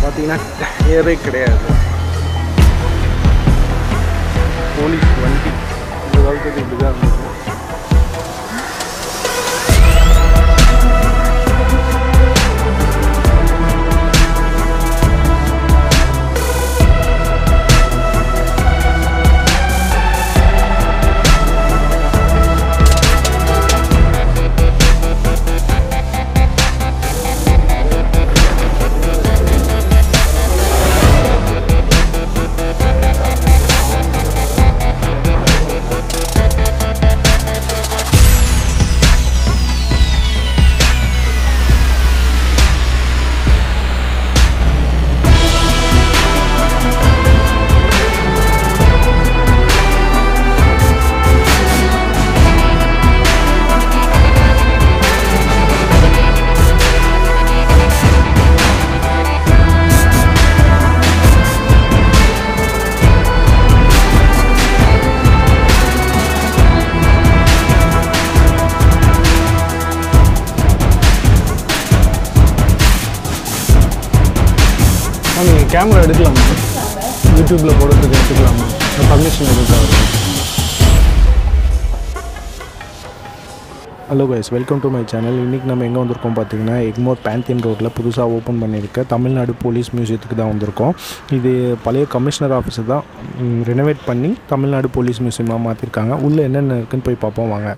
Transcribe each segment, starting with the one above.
பார்த்தீங்கன்னா டயரே கிடையாது போலீஸ் வண்டி இந்த காலத்துக்கு இப்படி தான் இருந்தது நீங்கள் கேமரா எடுக்கலாமா யூடியூப்பில் போடுறதுக்கு எடுத்துக்கலாமா பர்மிஷன் எதுக்காக hello guys welcome to my channel இன்றைக்கி நம்ம எங்கே வந்திருக்கோம் பார்த்தீங்கன்னா எக்மோர் பேந்தியன் ரோட்டில் புதுசாக ஓப்பன் பண்ணியிருக்க தமிழ்நாடு போலீஸ் மியூசியத்துக்கு தான் வந்திருக்கோம் இது பழைய கமிஷனர் ஆஃபீஸை தான் ரெனோவேட் பண்ணி தமிழ்நாடு போலீஸ் மியூசியமாக மாற்றிருக்காங்க உள்ளே என்னென்ன இருக்குன்னு போய் பார்ப்போம் வாங்க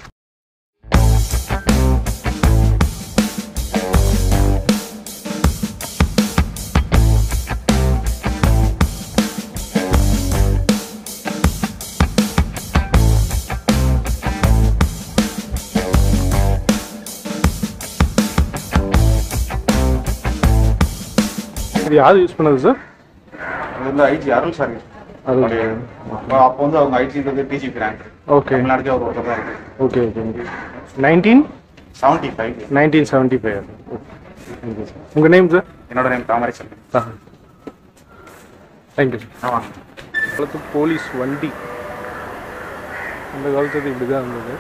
இது யார் யூஸ் பண்ணது சார் அது வந்து ஐஜி அருள் சார் அது அப்போ வந்து அவங்க ஐஜின்றது டிஜிபி ரேங்க் ஓகே தமிழ்நாட்டுக்கே ஒரு ஒருத்தர் தான் இருக்கு okay okay nineteen seventy five nineteen seventy five உங்கள் நேம் சார் என்னோட நேம் தாமரை செல்வன் தேங்க்யூ ஆமாம் காலத்து போலீஸ் வண்டி அந்த காலத்துக்கு இப்படி தான் இருந்தது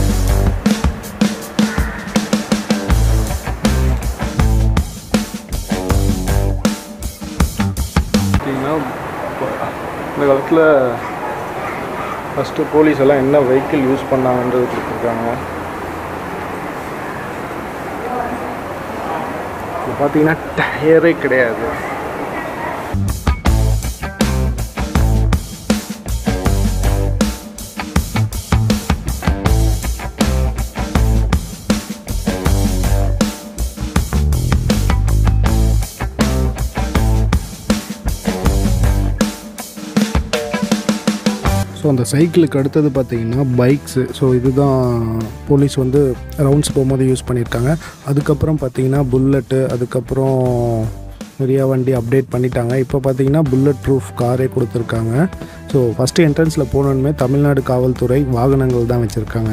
பார்த்தீங்கன்னா இப்போ இந்த காலத்தில் ஃபஸ்ட்டு போலீஸ் எல்லாம் என்ன வெஹிக்கிள் யூஸ் பண்ணாங்கன்றது கொடுத்துருக்காங்க இப்போ பார்த்தீங்கன்னா டயரே கிடையாது ஸோ அந்த சைக்கிளுக்கு அடுத்தது பார்த்தீங்கன்னா பைக்ஸு ஸோ இதுதான் போலீஸ் வந்து ரவுண்ட்ஸ் போகும்போது யூஸ் பண்ணியிருக்காங்க அதுக்கப்புறம் பார்த்தீங்கன்னா புல்லட்டு அதுக்கப்புறம் நிறையா வண்டி அப்டேட் பண்ணிட்டாங்க இப்போ பார்த்தீங்கன்னா புல்லட் ப்ரூஃப் காரே கொடுத்துருக்காங்க ஸோ ஃபஸ்ட்டு என்ட்ரன்ஸில் போனோன்னுமே தமிழ்நாடு காவல்துறை வாகனங்கள் தான் வச்சுருக்காங்க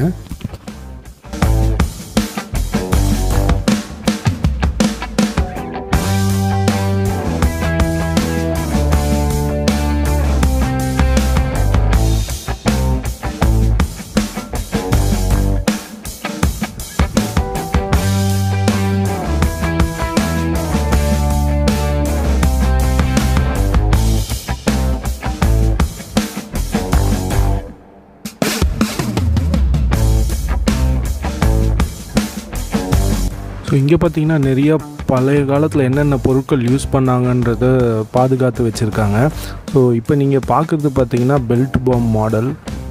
ஸோ இங்கே பார்த்தீங்கன்னா நிறைய பழைய காலத்தில் என்னென்ன பொருட்கள் யூஸ் பண்ணாங்கன்றத பாதுகாத்து வச்சுருக்காங்க ஸோ இப்போ நீங்கள் பார்க்குறது பார்த்தீங்கன்னா பெல்ட் பாம் மாடல்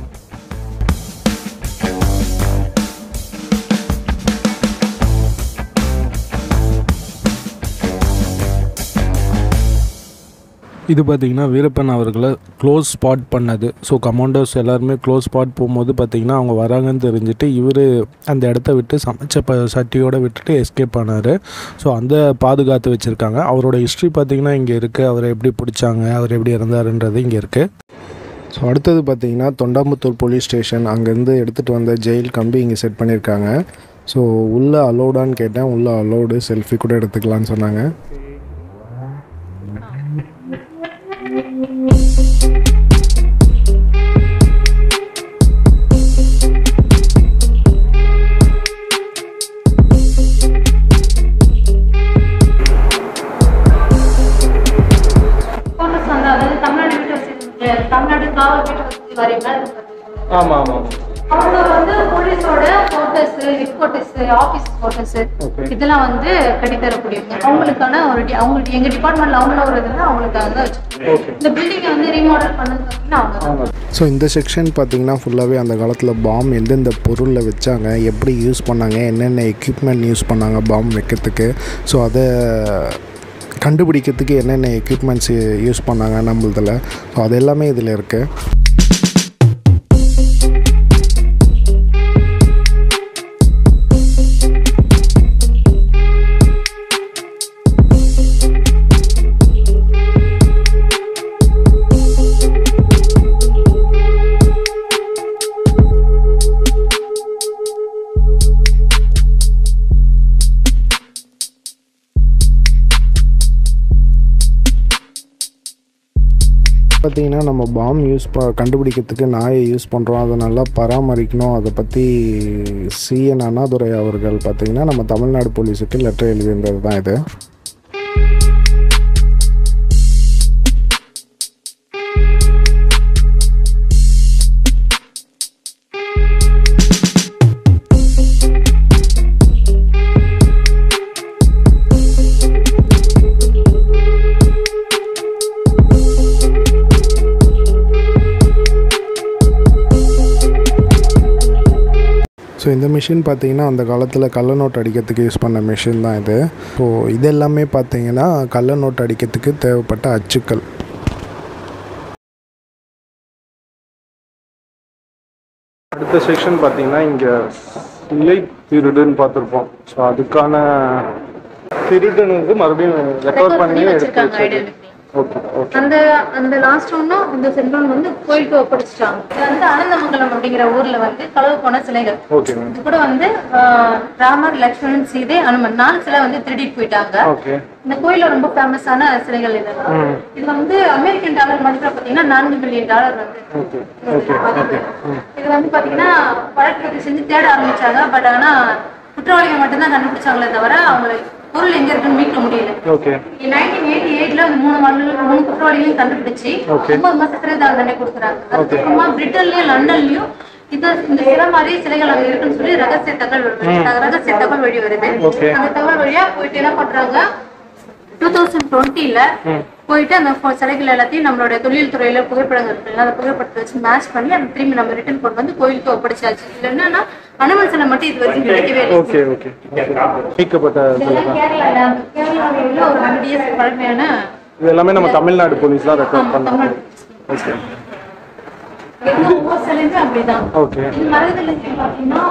இது பார்த்தீங்கன்னா வீரப்பன் அவர்களை க்ளோஸ் ஸ்பாட் பண்ணது ஸோ கமாண்டர்ஸ் எல்லாருமே க்ளோஸ் ஸ்பாட் போகும்போது பார்த்தீங்கன்னா அவங்க வராங்கன்னு தெரிஞ்சுட்டு இவர் அந்த இடத்த விட்டு சமைச்ச ப சட்டியோட விட்டுட்டு எஸ்கேப் ஆனார் ஸோ அந்த பாதுகாத்து வச்சுருக்காங்க அவரோட ஹிஸ்ட்ரி பார்த்தீங்கன்னா இங்கே இருக்குது அவரை எப்படி பிடிச்சாங்க அவர் எப்படி இறந்தாருன்றது இங்கே இருக்குது ஸோ அடுத்தது பார்த்தீங்கன்னா தொண்டாமுத்தூர் போலீஸ் ஸ்டேஷன் அங்கேருந்து எடுத்துகிட்டு வந்த ஜெயில் கம்பி இங்கே செட் பண்ணியிருக்காங்க ஸோ உள்ளே அலோடான்னு கேட்டேன் உள்ளே அலோடு செல்ஃபி கூட எடுத்துக்கலான்னு சொன்னாங்க வாரிய மேல இருக்கு பாத்தீங்களா? ஆமாம் ஆமாம் அவங்க வந்து போலீஸோட photos headquarters office photos Okay. இதெல்லாம் வந்து கட்டித்தரக்கூடியவங்க அவங்களுக்கான ஒரு டி- அவங்க எங்க டிபார்ட்மெண்ட்ல அவங்கள ஒரு இதுல அவங்களுக்காக தான் வச்சிருக்கோம் இந்த பில்டிங்கை வந்து ரீமாடல் பண்ணது பார்த்தீங்கன்னா அவங்க தான். ஸோ இந்த செக்ஷன் பார்த்தீங்கன்னா ஃபுல்லாகவே அந்த காலத்தில் பாம் எந்தெந்த பொருளில் வச்சாங்க எப்படி யூஸ் பண்ணாங்க என்னென்ன எக்யூப்மெண்ட் யூஸ் பண்ணாங்க பாம் வைக்கிறதுக்கு ஸோ அதை கண்டுபிடிக்கிறதுக்கு என்னென்ன எக்யூப்மெண்ட்ஸ் யூஸ் பண்ணாங்க நம்மளதில் ஸோ அது எல்லாமே இதில் இருக்குது பார்த்தீங்கன்னா நம்ம பாம் யூஸ் ப கண்டுபிடிக்கிறதுக்கு நாயை யூஸ் பண்ணுறோம் அதை நல்லா பராமரிக்கணும் அதை பற்றி சிஎன் அண்ணாதுரை அவர்கள் பார்த்தீங்கன்னா நம்ம தமிழ்நாடு போலீஸுக்கு லெட்டர் எழுதியிருந்தது தான் இது ஸோ இந்த மிஷின் பார்த்தீங்கன்னா அந்த காலத்தில் கள்ள நோட் அடிக்கிறதுக்கு யூஸ் பண்ண மிஷின் தான் இது ஸோ இது எல்லாமே பார்த்தீங்கன்னா கள்ள நோட் அடிக்கிறதுக்கு தேவைப்பட்ட அச்சுக்கள் அடுத்த செக்ஷன் பார்த்தீங்கன்னா இங்கே இலை திருடுன்னு பார்த்துருப்போம் ஸோ அதுக்கான திருடன் வந்து மறுபடியும் ரெக்கவர் பண்ணி எடுத்து வச்சிருக்காங்க வச்சது ஐடென்டிஃபை ஓகே ஓகே அந்த அந்த லாஸ்ட் ஒன்னும் இந்த செல்வன் வந்து கோயிலுக்கு ஒப்படைச்சிட்டாங்க இது வந்து அனந்தமங்கலம் அப்படிங்கிற ஊர்ல வந்து களவு போன சிலைகள் ஓகே மேம் இது கூட வந்து ஆஹ், ராமர் லக்ஷ்மணன் சீதை அனுமன் நாலு சிலை வந்து திருடிட்டு போயிட்டாங்க ஓகே இந்த கோயில்ல ரொம்ப ஃபேமஸான சிலைகள் இதெல்லாம் இது வந்து அமெரிக்கன் டாலர் மதிப்புல பாத்தீங்கன்னா நான்கு மில்லியன் டாலர் வந்து ஓகே ஓகே மதிப்பு. இது வந்து பாத்தீங்கன்னா வழக்கு பதிவு செஞ்சு தேட ஆரம்பிச்சாங்க பட் ஆனா குற்றவாளிகள் மட்டும்தான் கண்டுபிடிச்சாங்களே தவிர அவங்களை பொருள் எங்க இருக்குன்னு மீட்க முடியல ஓகே நைன்டீன் எயிட்டி எயிட்ல மூணு மாநில மூணு குற்றவாளிகளையும் கண்டுபிடிச்சு Okay. ஒன்பது மாசம் சிறை தண்டனை கொடுக்குறாங்க அதுக்கப்புறமா பிரிட்டன்லயும் லண்டன்லயும் இந்த இந்த சிலை மாதிரி சிலைகள் அங்க இருக்குன்னு சொல்லி ரகசிய தகவல் வருது. ரகசிய தகவல் வழி வருது Okay. அந்த தகவல் வழியா போயிட்டு என்ன பண்றாங்க டூ தௌசண்ட் டுவெண்ட்டில போயிட்டு அந்த pho- சிலைகள் எல்லாத்தையும் நம்மளோட தொழில் துறையில புகைப்படங்கள் இருக்குல்ல அந்த புகைப்படத்தை வச்சு மேட்ச் பண்ணி அந்த திரும்பி நம்ம ரிட்டர்ன் கொண்டு வந்து கோயிலுக்கு ஒப்படைச்சாச்சு இதுல என்னன்னா அனுமன் சிலை மட்டும் இது வரைக்கும் கிடைக்கவே இல்லை ஓகே ஓகே மீட்கப்பட்ட இதெல்லாம் கேரளால கேரளாவில் உள்ள ஒரு ஹண்ட்ரட் இயர்ஸ் பழமையான இது எல்லாமே நம்ம தமிழ்நாடு போலீஸ் தான் ரெக்கார்ட் ஆமா, பண்ணாங்க தமிழ் ஓகே எல்லா ஒவ்வொரு சிலையுமே அப்படிதான் ஓகே இது மருதுல பாத்தீங்கன்னா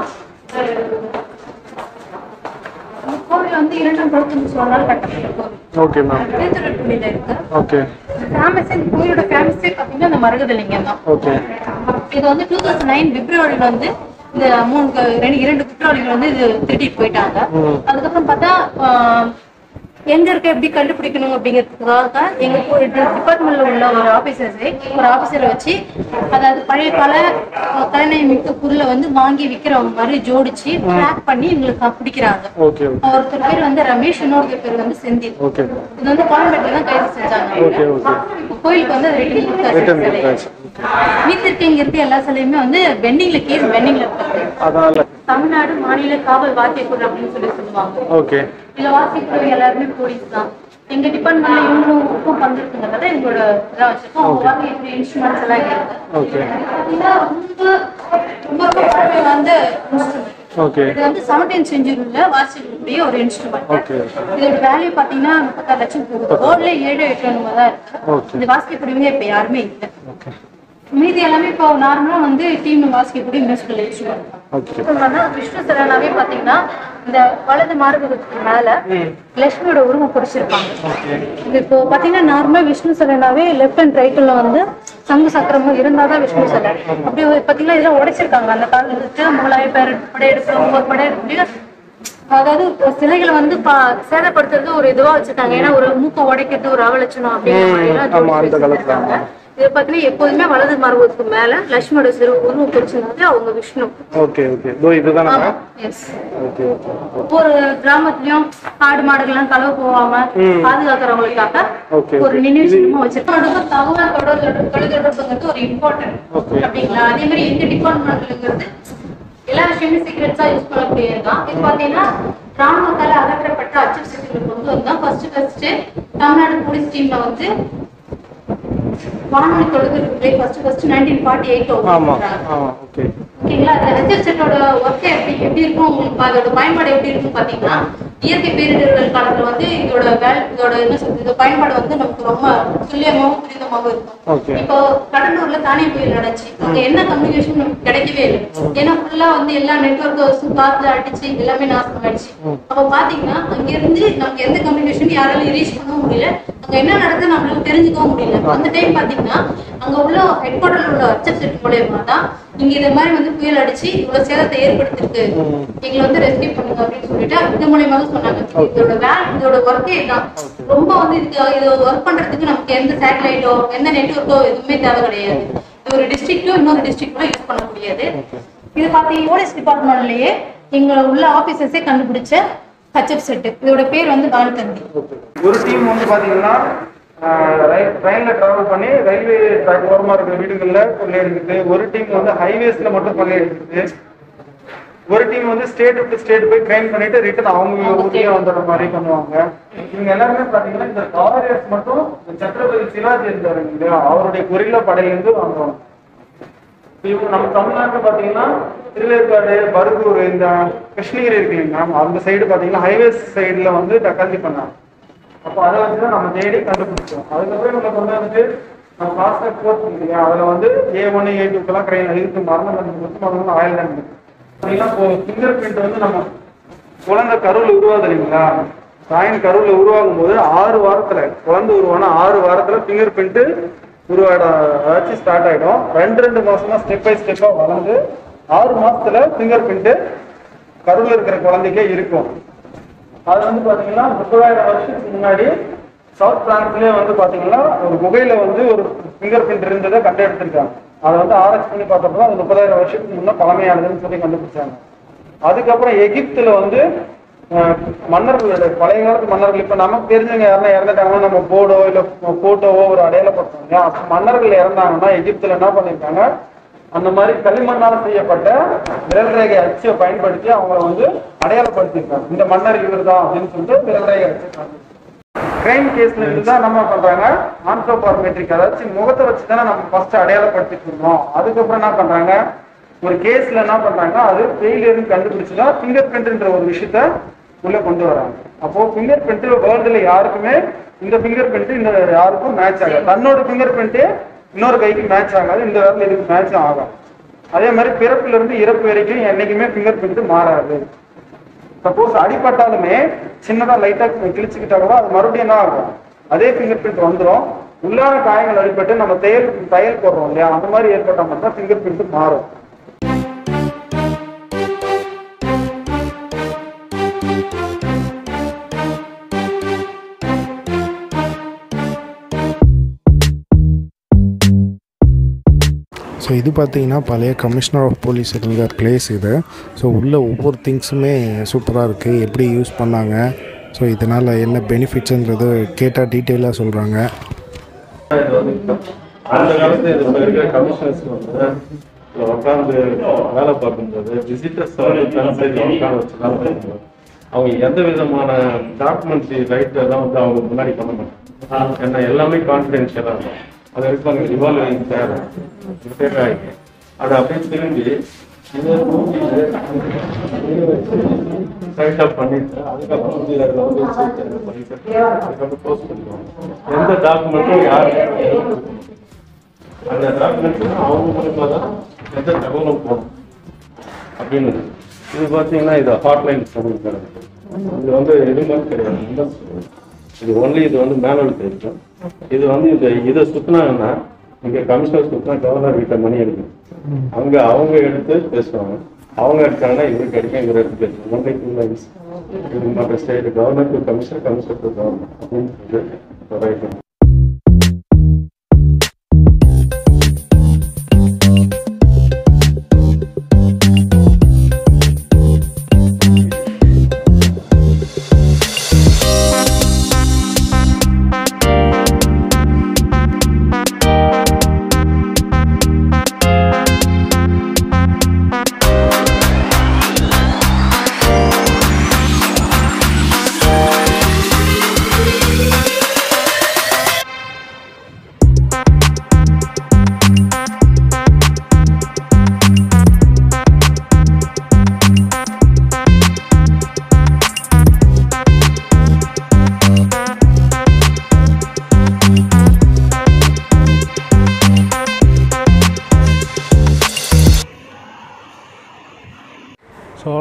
இந்த கோவில் வந்து இரண்டாம் குலத்தொன்று சோழனால் கட்டப்பட்ட கோவில் ஓகே மேம் திருத்துறைப்பள்ளியில இருக்கு ஓகே ஃபேமஸ் இந்த கோயிலோட ஃபேமஸே பாத்தீங்கன்னா இந்த மருகதலிங்கம் தான் ஓகே இது வந்து டூ தௌசண்ட் நைன் பிப்ரவரியில் வந்து இந்த மூணு க- ரெண்டு இரண்டு குற்றவாளிகள் வந்து இது திருட்டிட்டு போயிட்டாங்க அதுக்கப்புறம் பார்த்தா ஆஹ், எங்க இருக்க எப்படி கண்டுபிடிக்கணும் அப்படிங்கிறதுக்காக எங்க டிபார்ட்மெண்ட்ல உள்ள ஒரு ஆபீசர்ஸை ஒரு ஆபீசரை வச்சு அதாவது பழைய கால ஆஹ், கலைநயம் மிக்க பொருளை வந்து வாங்கி விற்கிறவங்க மாதிரி ஜோடிச்சு பேக் பண்ணி எங்களுக்கு பிடிக்கிறாங்க ஓகே ஒருத்தர் பேர் வந்து ரமேஷ் இன்னொருத்தர் பேர் வந்து செந்தில் ஓகே இது வந்து கோயம்பேட்டில் தான் கைது செஞ்சாங்க ஓகே ஓகே கோயிலுக்கு வந்து ரிட்டர்ன் ரிட்டர்ன் கொடுத்தாச்சு கொடுத்தாச்சு மீதி இருக்க இங்க இருக்க எல்லா சிலையுமே வந்து பெண்டிங்ல கேஸ் பெண்டிங்ல இருக்கு அதனால தமிழ்நாடு மாநில காவல் வாத்தியக்குழு அப்படின்னு சொல்லி சொல்லுவாங்க ஓகே இதுல வாத்தியக்குழு எல்லாருமே போலீஸ் தான் எங்க டிபார்ட்மெண்ட்ல இவங்களுக்கும் பங்கு இருக்குங்கிறத எங்களோட இதா வச்சிருக்கோம் அவங்க வாத்தியக்குழு இன்ஸ்ட்ருமெண்ட்ஸ் எல்லாம் இங்க இருக்கு ஓகே பாத்தீங்கன்னா ரொம்ப ரொம்ப ரொம்ப பழமை வாய்ந்த இன்ஸ்ட்ருமெண்ட் ஓகே இது வந்து செவன்டீன் செஞ்சுரியில வாசிக்கக்கூடிய ஒரு இன்ஸ்ட்ருமெண்ட் ஓகே இதோட வேல்யூ பாத்தீங்கன்னா முப்பத்தாறு லட்சம் போகுது ரோட்ல ஏழு எட்டு என்னமோ தான் இருக்கு ஓகே இது வாசிக்கக்கூடியவங்க இப்ப யாருமே இல்லை ஓகே மீதி எல்லாமே இப்போ நார்மலா வந்து டீம் வாசிக்கக்கூடிய மியூசிக்கல் இன்ஸ்ட்ருமெண்ட் ஓகே விஷ்ணு சரணாவே பாத்தீங்கன்னா இந்த வலது மார்பகத்துக்கு மேல லட்சுமியோட உருவம் பிடிச்சிருப்பாங்க இது இப்போ பாத்தீங்கன்னா நார்மலா விஷ்ணு சரணாவே லெஃப்ட் அண்ட் ரைட்ல வந்து சங்கு சக்கரமும் இருந்தாதான் விஷ்ணு சரண் அப்படி ஒரு- பாத்தீங்கன்னா இதெல்லாம் உடைச்சிருக்காங்க அந்த காலத்துல முகலாய பேர் படையெடுப்பு ஒவ்வொரு படையெடுப்புலயும் அதாவது சிலைகளை வந்து பா- சேதப்படுத்துறது ஒரு இதுவா வச்சிருக்காங்க ஏன்னா ஒரு மூக்க உடைக்கிறது ஒரு அவலட்சணம் அப்படிங்கிற மாதிரி எல்லாம் ஆமா, அந்த ஜோடிச்சு காலத்துல வச்சிருக்காங்க. இது பார்த்தீங்கன்னா எப்போதுமே வலது மார்பகத்துக்கு மேல லட்சுமியோட சிறு உருவம் குறிச்சிருந்தது அவங்க விஷ்ணு ஓகே ஓகே இதோ இதுதானே ஆமா எஸ் ஓகே ஒவ்வொரு கிராமத்துலயும் ஆடு மாடுகள்லாம் கலவு போகாம பாதுகாக்கிறவங்களுக்காக Okay, ஒரு நினைவு சின்னமா வச்சிருக்கோம் தகவல் தொடர்பு தொலைத்தொடர்புங்கிறது ஒரு இம்பார்ட்டன்ட் Okay. அப்படிங்களா அதே மாதிரி எங்க டிபார்ட்மெண்ட்ங்கிறது எல்லா விஷயமும் சீக்கிரட்ஸா யூஸ் பண்ணக்கூடியது தான் இது பாத்தீங்கன்னா ராணுவத்தால அகற்றப்பட்ட அச்சு சிஸ்டங்களை கொண்டு வந்தா ஃபர்ஸ்ட் ஃபர்ஸ்ட் தமிழ்நாடு போலீஸ் டீம்ல வந்து வானொலி தொடுதிருப்பதை first first nineteen forty eight ஆமா ஆமா ஓகே ஓகேங்களா அந்த ரெச்சர் செட்டோட ஒர்க் எப்படி எப்படி இருக்கும் உங்களுக்கு அதோட பயன்பாடு எப்படி இருக்கும் பாத்தீங்கன்னா இயற்கை பேரிடர்கள் காலத்துல வந்து இதோட வேல் இதோட என்ன சொல்றது இதோட பயன்பாடு வந்து நமக்கு ரொம்ப துல்லியமாகவும் துரிதமாகவும் Okay. இருக்கும் இப்போ கடலூர்ல தானே புயல் நடந்துச்சு அங்க என்ன கம்யூனிகேஷன் நமக்கு கிடைக்கவே இல்லை ஏன்னா ஃபுல்லா வந்து எல்லா நெட்ஒர்க்கும் காத்துல அடிச்சு எல்லாமே நாசம் ஆயிடுச்சு அப்ப பாத்தீங்கன்னா அங்க இருந்து நமக்கு எந்த கம்யூனிகேஷன் யாராலையும் ரீச் பண்ணவும் முடியல அங்க என்ன நடக்குது நம்மளுக்கு தெரிஞ்சுக்கவும் முடியல அந்த டைம் பாத்தீங்கன்னா அங்க உள்ள ஹெட் குவார்டர்ல உள்ள வாட்ஸ்அப் செட் மூலியமா தான் இங்க இந்த மாதிரி வந்து புயல் அடிச்சு இவ்வளவு சேதத்தை ஏற்படுத்திருக்கு எங்களை வந்து ரெஸ்கியூ பண்ணுங்க அப்படின்னு சொல்லிட்டு இது மூலியமா தான் சொன்னாங்க இதோட வேல் இதோட ஒர்க்கே தான் ரொம்ப வந்து இதுக்கு இது ஒர்க் பண்றதுக்கு நமக்கு எந்த சேட்டலைட்டோ எந்த நெட்ஒர்க்கோ எதுவுமே தேவை கிடையாது இது ஒரு டிஸ்ட்ரிக்டோ இன்னொரு டிஸ்ட்ரிக்டோ யூஸ் பண்ண முடியாது இது பாத்தீங்கன்னா போலீஸ் டிபார்ட்மெண்ட்லயே எங்க உள்ள ஆபீசர்ஸே கண்டுபிடிச்ச ஹச்எப் செட் இதோட பேர் வந்து பால்கந்தி ஒரு டீம் வந்து பாத்தீங்கன்னா ட்ரெயின்ல டிராவல் பண்ணி ரயில்வே ட்ராக் ஓரமா இருக்கிற வீடுகள்ல கொள்ளையடிக்குது ஒரு டீம் வந்து ஹைவேஸ்ல மட்டும் கொள்ளையடிக்குது ஒரு டீம் வந்து ஸ்டேட் விட்டு ஸ்டேட் போய் ட்ரெயின் பண்ணிட்டு ரிட்டர்ன் அவங்க ஊர்லயே வந்துடுற மாதிரி பண்ணுவாங்க இவங்க எல்லாருமே பாத்தீங்கன்னா இந்த வாரியர்ஸ் மட்டும் இந்த சத்ரபதி சிவாஜி இருந்தாரு இல்லையா அவருடைய கொரில்லா படையிலிருந்து வாங்குவாங்க இப்போ நம்ம தமிழ்நாட்டுல பாத்தீங்கன்னா திருவேற்காடு பருகூர் இந்த கிருஷ்ணகிரி இருக்கு இல்லைங்களா அந்த சைடு பாத்தீங்கன்னா ஹைவேஸ் சைடுல வந்து டக்கால்ட்டி பண்ணாங்க அப்போ அதை வச்சுதான் நம்ம தேடி கண்டுபிடிச்சோம் அதுக்கப்புறம் இவங்க கொண்டு வந்துட்டு நம்ம பாஸ்போர்ட் கோர்ட் இல்லையா அதுல வந்து ஏ ஒன் ஏ டூக்கெல்லாம் ட்ரெயின் இருக்கு மரணம் கண்டுபிடிச்சு மரணம் ஆயில் தண்டு அப்படின்னா இப்போ ஃபிங்கர் பிரிண்ட் வந்து நம்ம குழந்தை கருவில் உருவாது இல்லைங்களா தாயின் கருவில் உருவாகும் போது ஆறு வாரத்துல குழந்தை உருவான ஆறு வாரத்துல ஃபிங்கர் பிரிண்ட் உருவாட ஆச்சு ஸ்டார்ட் ஆயிடும் ரெண்டு ரெண்டு மாசமா ஸ்டெப் பை ஸ்டெப்பா வளர்ந்து ஆறு மாசத்துல ஃபிங்கர் பிரிண்ட் கருவில் இருக்கிற குழந்தைக்கே இருக்கும் அது வந்து பாத்தீங்கன்னா முப்பதாயிரம் வருஷத்துக்கு முன்னாடி சவுத் பிரான்ஸ்லயே வந்து பாத்தீங்கன்னா ஒரு குகையில வந்து ஒரு ஃபிங்கர் பிரிண்ட் இருந்ததை கண்டெடுத்திருக்காங்க அதை வந்து ஆராய்ச்சி பண்ணி பார்த்தப்போ அது முப்பதாயிரம் வருஷத்துக்கு முன்ன பழமையானதுன்னு சொல்லி கண்டுபிடிச்சாங்க அதுக்கப்புறம் எகிப்துல வந்து அஹ், மன்னர்களுடைய பழைய காலத்து மன்னர்கள் இப்ப நமக்கு தெரிஞ்சவங்க யாருன்னா இறந்துட்டாங்கன்னா நம்ம போடோ இல்ல போட்டோவோ ஒரு அடையாளப்படுத்துவோம் இல்லையா அப்ப மன்னர்கள் இறந்தாங்கன்னா எகிப்துல என்ன பண்ணிருக்காங்க அந்த மாதிரி களிமண்ணால செய்யப்பட்ட விரல் ரேகை அச்சை பயன்படுத்தி அவங்கள வந்து அடையாளப்படுத்திருக்காங்க இந்த மன்னர் இவர் தான் அப்படின்னு சொல்லிட்டு விரல் ரேகை அச்சு கிரைம் கேஸ்ல இருந்து தான் நம்ம பண்றாங்க ஆன்சோபார்மெட்ரிக் அதாச்சும் முகத்தை வச்சு தானே நம்ம ஃபர்ஸ்ட் அடையாளப்படுத்திட்டு இருந்தோம் அதுக்கப்புறம் என்ன பண்றாங்க ஒரு கேஸ்ல என்ன பண்றாங்க அது ஃபெயிலியர்னு கண்டுபிடிச்சுதான் ஃபிங்கர் பிரிண்ட்ன்ற ஒரு விஷயத்த உள்ள கொண்டு வராங்க அப்போ ஃபிங்கர் பிரிண்ட் வேர்ல்டுல யாருக்குமே இந்த ஃபிங்கர் பிரிண்ட் இந்த யாருக்கும் மேட்ச் ஆகாது தன்னோட ஃபிங்கர் பிரிண்ட் இன்னொரு கைக்கு மேட்ச் ஆகாது இந்த வேர்ல இதுக்கு மேட்ச் ஆகும் அதே மாதிரி பிறப்புல இருந்து இறப்பு வரைக்கும் என்னைக்குமே ஃபிங்கர் பிரிண்ட் மாறாது சப்போஸ் அடிபட்டாலுமே சின்னதா லைட்டா கிழிச்சுக்கிட்டா கூட அது மறுபடியும் என்ன ஆகும் அதே ஃபிங்கர் பிரிண்ட் வந்துடும் உள்ளான காயங்கள் அடிபட்டு நம்ம தையல் தையல் போடுறோம் இல்லையா அந்த மாதிரி ஏற்பட்டா மட்டும் தான் ஃபிங்கர் பிரிண்ட் மாறும் ஸோ இது பார்த்தீங்கன்னா பழைய கமிஷனர் ஆஃப் போலீஸ் இருந்த பிளேஸ் இது ஸோ உள்ள ஒவ்வொரு திங்ஸுமே சூப்பராக இருக்குது எப்படி யூஸ் பண்ணாங்க ஸோ இதனால் என்ன பெனிஃபிட்ஸுன்றது கேட்டால் டீட்டெயிலாக சொல்கிறாங்க இது வந்து அந்த காலத்துல இது இப்ப இருக்கிற கமிஷனர்ஸ் வந்து இதுல உட்கார்ந்து வேலை பார்க்கும்போது விசிட்டர்ஸ் உட்கார வச்சு வேலை பார்க்கும்போது அவங்க எந்த விதமான டாக்குமெண்ட்ரி ரைட் எல்லாம் வந்து அவங்க முன்னாடி பண்ண மாட்டாங்க ஏன்னா எல்லாமே கான்ஃபிடென்ஷியலா இருக்கும் அது இருப்பாங்க ரிவால்விங் சேர் ரிப்பேர் ஆகி அதை அப்படியே திரும்பி இதை தூக்கிட்டு டைட் அப் பண்ணிட்டு அதுக்கப்புறம் வந்து அதில் வந்து வச்சு பண்ணிட்டு அதுக்கப்புறம் க்ளோஸ் பண்ணிடுவாங்க எந்த டாக்குமெண்ட்டும் யாரும் அந்த டாக்குமெண்ட் அவங்க மூலியமா தான் எந்த தகவலும் போகணும் அப்படின்னு இருக்கு. இது பார்த்தீங்கன்னா இது ஹாட்லைன் சொல்லிருக்காங்க இது வந்து இது மாதிரி கிடையாது இந்த இது ஒன்லி இது வந்து மேனுவல் தெரியும் இது வந்து இந்த இதை சுத்தினாங்கன்னா இங்க கமிஷனர் சுத்தினா கவர்னர் வீட்டை மணி எடுக்கும் அங்க அவங்க எடுத்து பேசுவாங்க அவங்க எடுத்தாங்கன்னா இவருக்கு அடிக்கும் இவர் எடுத்து பேசுவாங்க ஒன்லி டூ லைன்ஸ் இது மற்ற state governor to commissioner commissioner to governor அப்படின்னு சொல்லிட்டு ரைட்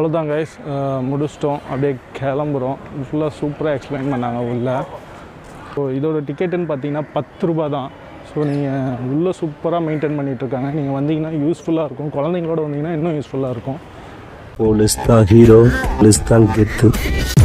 அவ்வளோதான் கைஸ் முடிச்சிட்டோம் அப்படியே கிளம்புறோம் ஃபுல்லாக சூப்பராக எக்ஸ்பிளைன் பண்ணாங்க உள்ள ஸோ இதோட டிக்கெட்டுன்னு பார்த்தீங்கன்னா பத்து ரூபா தான் ஸோ நீங்கள் உள்ளே சூப்பராக மெயின்டைன் பண்ணிகிட்ருக்காங்க நீங்கள் வந்தீங்கன்னா யூஸ்ஃபுல்லாக இருக்கும் குழந்தைங்களோட வந்தீங்கன்னா இன்னும் யூஸ்ஃபுல்லாக இருக்கும் போலீஸ் தான் ஹீரோ போலீஸ் தான் கெத்து